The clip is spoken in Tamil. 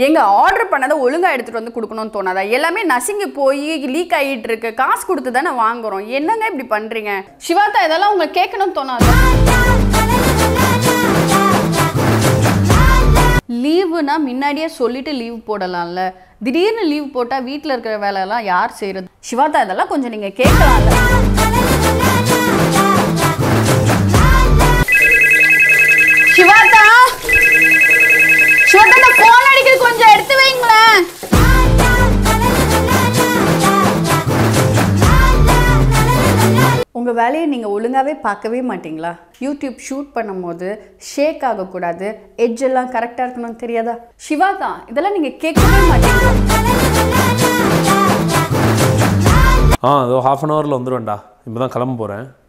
எங்க ஆர்டர் பண்ணதை ஒழுங்கா எடுத்துட்டு வந்து கொடுக்கணும்னு தோணாதா எல்லாமே நசுங்கி போய் லீக் ஆகிட்டு இருக்கு காசு கொடுத்து தானே வாங்குறோம் என்னங்க இப்படி பண்றீங்க சிவாதா இதெல்லாம் உங்களுக்கு கேட்கணும்னு தோணாதா லீவுனா முன்னாடியே சொல்லிட்டு லீவ் போடலாம்ல திடீர்னு லீவ் போட்டால் வீட்டில் இருக்கிற வேலையெல்லாம் யார் செய்கிறது சிவாதா இதெல்லாம் கொஞ்சம் நீங்கள் கேட்கலாம்ல சிவாதா சிவாதா இந்த ஃபோன் அடிக்கிறது கொஞ்சம் எடுத்து வைங்களேன் உங்கள் வேலையை நீங்கள் ஒழுங்காகவே பார்க்கவே மாட்டீங்களா யூடியூப் ஷூட் பண்ணும்போது ஷேக் ஆகக்கூடாது எட்ஜ் எல்லாம் கரெக்டாக இருக்கணும்னு தெரியாதா சிவாதா இதெல்லாம் நீங்கள் கேட்கவே மாட்டீங்களா ஆ அதோ ஹாஃப் அன் ஹவரில் வந்துடுவேன்டா இப்போ தான் கிளம்ப போகிறேன்